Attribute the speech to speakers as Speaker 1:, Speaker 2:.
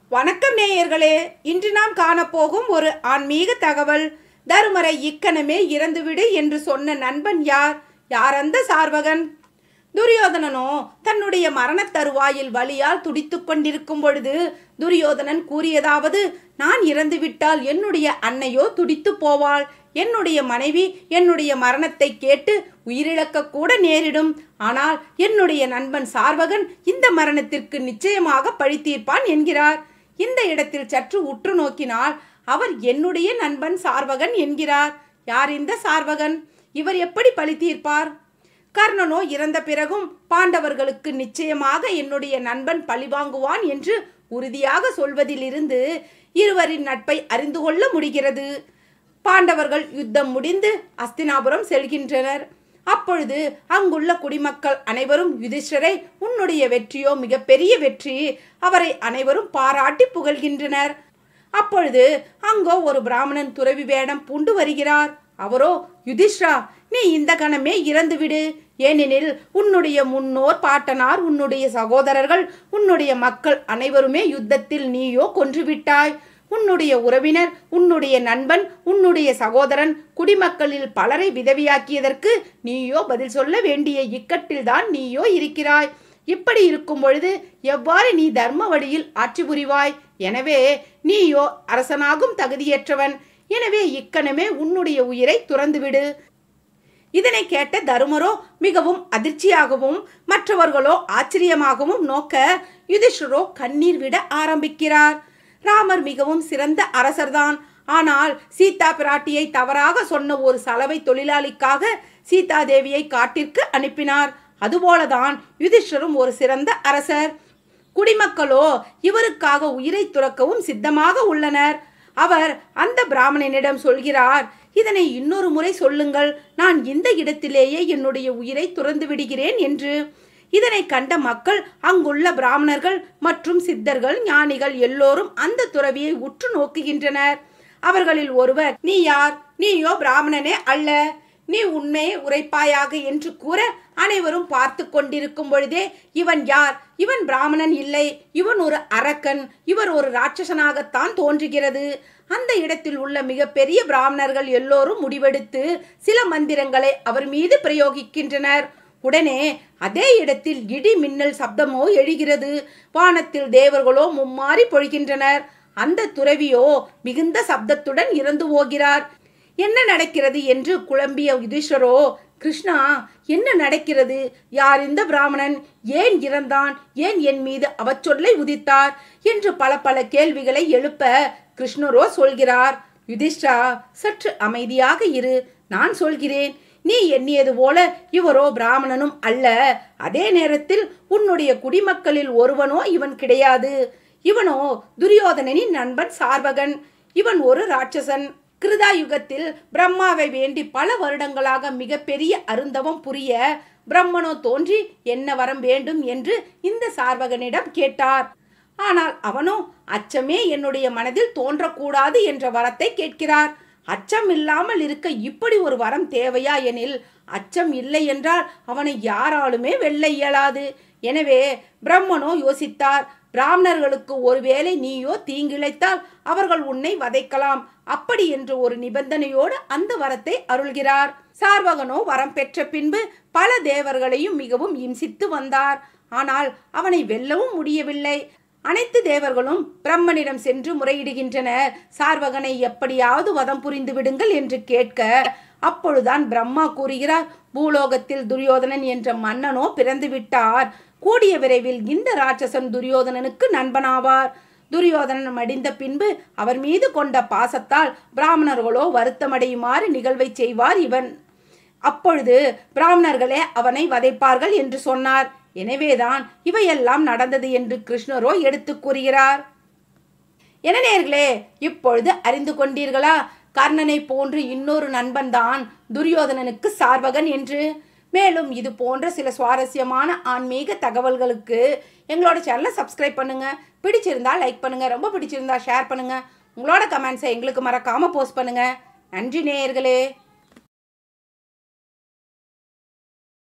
Speaker 1: வணக்கம் நேயர்களே இன்று நாம் காணப்போகும் ஒரு ஆன்மீக தகவல் தருமரை இக்கணமே இறந்துவிடு என்று சொன்ன நண்பன் யார் யார் அந்த சார்வகன் துரியோதனனோ தன்னுடைய மரணத் தருவாயில் வலியால் துடித்துக் கொண்டிருக்கும் பொழுது துரியோதனன் கூறியதாவது நான் இறந்துவிட்டால் என்னுடைய அன்னையோ துடித்து போவாள் என்னுடைய மனைவி என்னுடைய மரணத்தை கேட்டு உயிரிழக்க கூட நேரிடும் ஆனால் என்னுடைய நண்பன் சார்வகன் இந்த மரணத்திற்கு நிச்சயமாக பழி தீர்ப்பான் என்கிறார் இந்த இடத்தில் சற்று உற்று நோக்கினால் அவர் என்னுடைய நண்பன் சார்வகன் என்கிறார் யார் இந்த சார்வகன் இவர் எப்படி பழி தீர்ப்பார் கர்ணனோ இறந்த பிறகும் பாண்டவர்களுக்கு நிச்சயமாக என்னுடைய நண்பன் பழிவாங்குவான் என்று உறுதியாக சொல்வதிலிருந்து இருவரின் நட்பை அறிந்து கொள்ள முடிகிறது பாண்டவர்கள் யுத்தம் முடிந்து அஸ்தினாபுரம் செல்கின்றனர் அப்பொழுது அங்குள்ள குடிமக்கள் அனைவரும் யுதிஷ்டரை உன்னுடைய வெற்றியோ மிகப்பெரிய வெற்றி அவரை அனைவரும் பாராட்டி புகழ்கின்றனர் அப்பொழுது அங்கோ ஒரு பிராமணன் துறவி வேடம் பூண்டு வருகிறார் அவரோ யுதிஷ்ரா நீ இந்த கணமே இறந்துவிடு ஏனெனில் உன்னுடைய முன்னோர் பாட்டனார் உன்னுடைய சகோதரர்கள் உன்னுடைய மக்கள் அனைவருமே யுத்தத்தில் நீயோ கொன்றுவிட்டாய் உன்னுடைய உறவினர் உன்னுடைய நண்பன் உன்னுடைய சகோதரன் குடிமக்களில் பலரை விதவியாக்கியதற்கு நீயோ பதில் சொல்ல வேண்டிய இக்கட்டில்தான் நீயோ இருக்கிறாய் இப்படி இருக்கும் பொழுது எவ்வாறு நீ தர்ம வழியில் ஆட்சி புரிவாய் எனவே நீயோ அரசனாகும் தகுதியற்றவன் எனவே இக்கணமே உன்னுடைய உயிரை துறந்துவிடு இதனை கேட்ட தருமரோ மிகவும் அதிர்ச்சியாகவும் மற்றவர்களோ ஆச்சரியமாகவும் நோக்க யுதிஷ்டரோ கண்ணீர் விட ஆரம்பிக்கிறார் ராமர் மிகவும் சிறந்த அரசர்தான் ஆனால் சீதா பிராட்டியை தவறாக சொன்ன ஒரு சலவை தொழிலாளிக்காக சீதா தேவியை காட்டிற்கு அனுப்பினார் அதுபோலதான் யுதிஷ்டரும் ஒரு சிறந்த அரசர் குடிமக்களோ இவருக்காக உயிரை துறக்கவும் சித்தமாக உள்ளனர் அவர் அந்த பிராமணனிடம் சொல்கிறார் இதனை இன்னொரு முறை சொல்லுங்கள் நான் இந்த இடத்திலேயே என்னுடைய உயிரை துறந்து விடுகிறேன் என்று இதனை கண்ட மக்கள் அங்குள்ள பிராமணர்கள் மற்றும் சித்தர்கள் ஞானிகள் எல்லோரும் அந்த துறவியை உற்று நோக்குகின்றனர் அவர்களில் ஒருவர் நீ யார் நீயோ பிராமணனே அல்ல நீ உண்மையை உரைப்பாயாக என்று கூற அனைவரும் பார்த்து கொண்டிருக்கும் பொழுதே இவன் யார் இவன் பிராமணன் இல்லை இவன் ஒரு அரக்கன் இவர் ஒரு ராட்சசனாகத்தான் தோன்றுகிறது அந்த இடத்தில் உள்ள மிகப்பெரிய பிராமணர்கள் எல்லோரும் முடிவெடுத்து சில மந்திரங்களை அவர் மீது பிரயோகிக்கின்றனர் உடனே அதே இடத்தில் இடி மின்னல் சப்தமோ எழுகிறது வானத்தில் தேவர்களோ மும்மாறி பொழிகின்றனர் அந்த துறவியோ மிகுந்த சப்தத்துடன் இறந்து போகிறார் என்ன நடக்கிறது என்று குழம்பிய யுதிஷ்டரோ கிருஷ்ணா என்ன நடக்கிறது யார் இந்த பிராமணன் ஏன் இறந்தான் ஏன் என் மீது அவச்சொல்லை உதித்தார் என்று பல பல கேள்விகளை எழுப்ப கிருஷ்ணரோ சொல்கிறார் யுதிஷ்டா சற்று அமைதியாக இரு நான் சொல்கிறேன் நீ எண்ணியது போல இவரோ பிராமணனும் அல்ல அதே நேரத்தில் உன்னுடைய குடிமக்களில் ஒருவனோ இவன் கிடையாது இவனோ துரியோதனனின் நண்பன் சார்வகன் இவன் ஒரு ராட்சசன் கிருதா யுகத்தில் பிரம்மாவை வேண்டி பல வருடங்களாக மிகப்பெரிய அருந்தவம் புரிய பிரம்மனோ தோன்றி என்ன வரம் வேண்டும் என்று இந்த சார்வகனிடம் கேட்டார் ஆனால் அவனோ அச்சமே என்னுடைய மனதில் தோன்றக்கூடாது என்ற வரத்தை கேட்கிறார் அச்சம் இல்லாமல் இருக்க இப்படி ஒரு வரம் தேவையா எனில் அச்சம் இல்லை என்றால் அவனை யாராலுமே வெல்ல இயலாது எனவே பிரம்மனோ யோசித்தார் பிராமணர்களுக்கு ஒருவேளை நீயோ தீங்கிழைத்தால் அவர்கள் உன்னை வதைக்கலாம் அப்படி என்று ஒரு நிபந்தனையோடு அந்த வரத்தை அருள்கிறார் சார்வகனோ வரம் பெற்ற பின்பு பல தேவர்களையும் மிகவும் இம்சித்து வந்தார் ஆனால் அவனை வெல்லவும் முடியவில்லை அனைத்து தேவர்களும் பிரம்மனிடம் சென்று முறையிடுகின்றனர் சார்வகனை எப்படியாவது வதம் புரிந்து விடுங்கள் என்று கேட்க அப்பொழுதுதான் பிரம்மா கூறுகிறார் பூலோகத்தில் துரியோதனன் என்ற மன்னனோ பிறந்து விட்டார் கூடிய விரைவில் இந்த ராட்சசன் துரியோதனனுக்கு நண்பனாவார் துரியோதனன் மடிந்த பின்பு அவர் மீது கொண்ட பாசத்தால் பிராமணர்களோ வருத்தமடையுமாறு நிகழ்வை செய்வார் இவன் அப்பொழுது பிராமணர்களே அவனை வதைப்பார்கள் என்று சொன்னார் எனவேதான் இவையெல்லாம் நடந்தது என்று கிருஷ்ணரோ எடுத்து கூறுகிறார் என நேர்களே இப்பொழுது அறிந்து கொண்டீர்களா கர்ணனை போன்று இன்னொரு நண்பன் தான் துரியோதனனுக்கு சார்வகன் என்று மேலும் இது போன்ற சில சுவாரஸ்யமான ஆன்மீக தகவல்களுக்கு எங்களோட சேனலை சப்ஸ்கிரைப் பண்ணுங்க பிடிச்சிருந்தா லைக் பண்ணுங்க ரொம்ப பிடிச்சிருந்தா ஷேர் பண்ணுங்க உங்களோட கமெண்ட்ஸை எங்களுக்கு மறக்காம போஸ்ட் பண்ணுங்க நன்றி நேயர்களே